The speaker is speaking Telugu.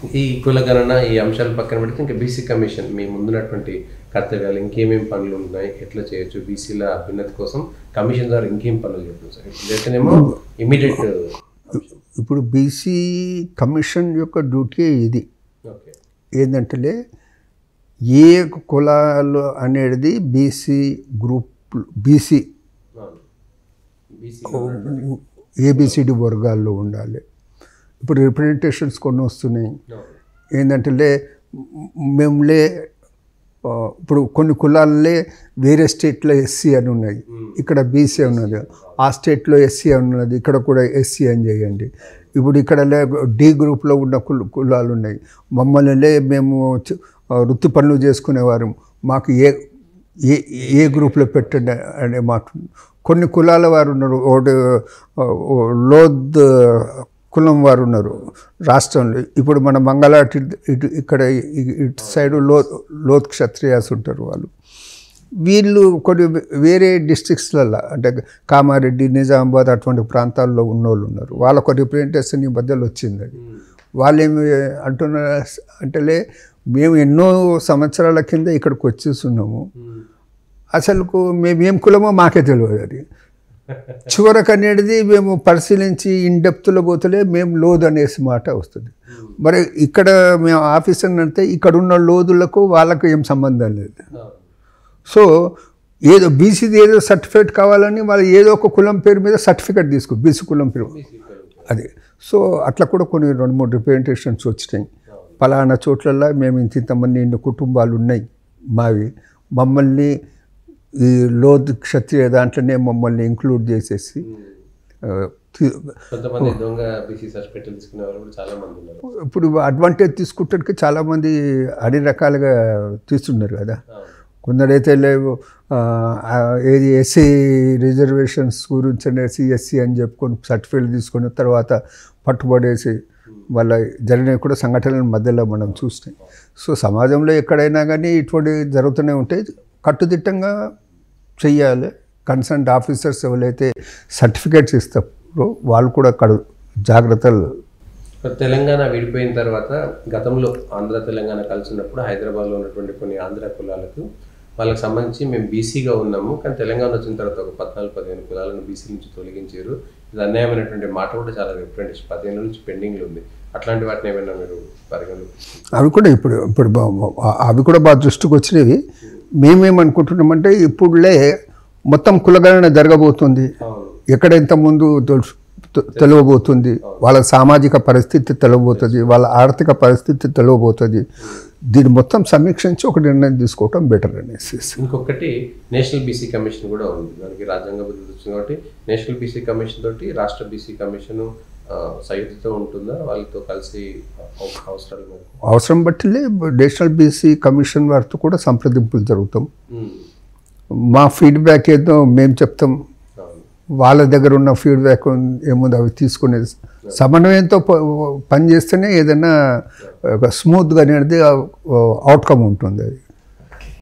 ఈ కులగణన ఈ అంశాలు పక్కన పెడితే ఇంకా బీసీ కమిషన్ మీ ముందున్నటువంటి కర్తవ్యాలు ఇంకేమేం పనులు ఉన్నాయి ఎట్లా చేయొచ్చు బీసీల అభ్యున్నతి కోసం కమిషన్ ద్వారా ఇంకేం పనులు చేయొచ్చు సార్ ఇదైతేనేమో ఇమీడియట్ ఇప్పుడు బీసీ కమిషన్ యొక్క డ్యూటీ ఇది ఓకే ఏంటంటే ఏ కులాలు అనేది బీసీ గ్రూప్ బీసీ అవును బీసీ ఏబిసిడి వర్గాల్లో ఉండాలి ఇప్పుడు రిప్రజెంటేషన్స్ కొన్ని వస్తున్నాయి అవును ఏంటంటే మేములే ఆ, ఇప్పుడు కొన్ని కులాలే వేరే స్టేట్లో ఎస్సీ అని ఉన్నాయి ఇక్కడ బీసీ ఉన్నది ఆ స్టేట్లో ఎస్సీ అని ఉన్నది ఇక్కడ కూడా ఎస్సీ అని చేయండి ఇప్పుడు ఇక్కడ లే డి గ్రూప్లో ఉన్న కుల కులాలు ఉన్నాయి మమ్మల్ని లే మేము చ- ఆ, వృత్తి పనులు చేసుకునేవారు మాకు ఏ ఏ ఏ గ్రూప్లో పెట్టండి అనే మాట ఉంది. కొన్ని కులాల వారు ఉన్నారు ఒకటి ఆ, ఓ లోద్ కులం వారు ఉన్నారు రాష్ట్రంలో ఇప్పుడు మన మంగళాటి ఇటు ఇక్కడ ఇ- ఇటు సైడు లో లోత్ క్షత్రియాస్ ఉంటారు వాళ్ళు వీళ్ళు కొన్ని వేరే డిస్ట్రిక్ట్స్లలో అంటే కామారెడ్డి నిజామాబాద్ అటువంటి ప్రాంతాల్లో ఉన్నోళ్ళు ఉన్నారు వాళ్ళకు రిప్రజెంటేషన్ ఈ మధ్యలో వచ్చింది అది వాళ్ళు ఏమి అంటున్నారు అంటే మేము ఎన్నో సంవత్సరాల కింద ఇక్కడికి వచ్చేస్తున్నాము అసలుకు మేము ఏం కులమో మాకే తెలియదు అది చివరకు అనేది మేము పరిశీలించి ఇన్ డెప్త్లో పోతలే మేము లోద్ అనేసి మాట వస్తుంది మరి ఇక్కడ మేము ఆఫీసర్ అంటే ఇక్కడ ఉన్న లోదులకు వాళ్ళకు ఏం సంబంధం లేదు అవును సో ఏదో బీసీది ఏదో సర్టిఫికేట్ కావాలని వాళ్ళు ఏదో ఒక కులం పేరు మీద సర్టిఫికేట్ తీసుకో బీసీ కులం పేరు బీసీ కులం. అది సో అట్లా కూడా కొన్ని రెండు మూడు రిప్రజెంటేషన్స్ వచ్చినాయి పలానా చోట్లల్లో మేము ఇంత ఇంతమంది ఇన్ని కుటుంబాలు ఉన్నాయి మావి మమ్మల్ని ఈ లోద్ క్షత్రియ దాంట్లోనే మమ్మల్ని ఇంక్లూడ్ చేసేసి ఆ, తీ- కొంతమంది దొంగ బీసీ సర్టిఫికెట్ తీసుకునే వాళ్ళు కూడా చాలా మంది ఉన్నారు ఇప్పుడు అడ్వాంటేజ్ తీసుకుంటానికి చాలామంది అన్ని రకాలుగా తీస్తున్నారు కదా అవును కొందరైతే లేవు ఆ, ఆ, ఏది ఎస్సీ రిజర్వేషన్స్ గురించి అనేసి ఎస్సీ అని చెప్పుకొని సర్టిఫికేట్ తీసుకొని తర్వాత పట్టుబడేసి వాళ్ళ జరిగిన కూడా సంఘటనల మధ్యలో మనం చూస్తాం సో సమాజంలో ఎక్కడైనా కానీ ఇటువంటి జరుగుతూనే ఉంటాయి కట్టుదిట్టంగా చెయ్యాలి కన్సర్న్ ఆఫీసర్స్ ఎవరైతే సర్టిఫికేట్స్ ఇస్తారో వాళ్ళు కూడా కడు జాగ్రత్తలు మరి తెలంగాణ విడిపోయిన తర్వాత గతంలో ఆంధ్ర తెలంగాణ కలిసి ఉన్నప్పుడు హైదరాబాద్లో ఉన్నటువంటి కొన్ని ఆంధ్ర కులాలకు వాళ్ళకి సంబంధించి మేము బీసీగా ఉన్నాము కానీ తెలంగాణ వచ్చిన తర్వాత ఒక పద్నాలుగు పదిహేను కులాలను బీసీ నుంచి తొలగించారు ఇది అన్యాయమైనటువంటి మాట కూడా చాలా రిప్రజెంటేషన్ పదిహేను నుంచి పెండింగ్లో ఉంది అట్లాంటి వాటిని ఏమైనా మీరు పరిగణలో అవి కూడా ఇప్పుడు ఇప్పుడు బా- అవి కూడా బాగా దృష్టికి వచ్చినవి మేమేమనుకుంటున్నామంటే ఇప్పుడులే మొత్తం కులగణన జరగబోతుంది అవును ఎక్కడ ఇంత ముందు తెలుసు తె- తెలియబోతుంది వాళ్ళ సామాజిక పరిస్థితి తెలియబోతుంది వాళ్ళ ఆర్థిక పరిస్థితి తెలియబోతుంది దీన్ని మొత్తం సమీక్షించి ఒక నిర్ణయం తీసుకోవటం బెటర్ అనేసి ఇంకొకటి నేషనల్ బీసీ కమిషన్ కూడా ఉంది దానికి రాజ్యాంగ బద్ధత వచ్చింది కాబట్టి నేషనల్ బీసీ కమిషన్ తోటి రాష్ట్ర బీసీ కమిషన్ సయుతితో ఉంటుందా వాళ్ళతో కలిసి అవ- అవసరాలు మేరకు అవసరం బట్టిలే నేషనల్ బీసీ కమిషన్ వారితో కూడా సంప్రదింపులు జరుగుతాం ఉమ్. మా ఫీడ్బ్యాక్ ఏదో మేము చెప్తాం అవును వాళ్ళ దగ్గర ఉన్న ఫీడ్బ్యాక్ ఏముంది అవి తీసుకునేది సమన్వయంతో ప- పనిచేస్తేనే ఏదైనా ఒక స్మూత్గా అనేది అవుట్కమ్ ఉంటుంది అది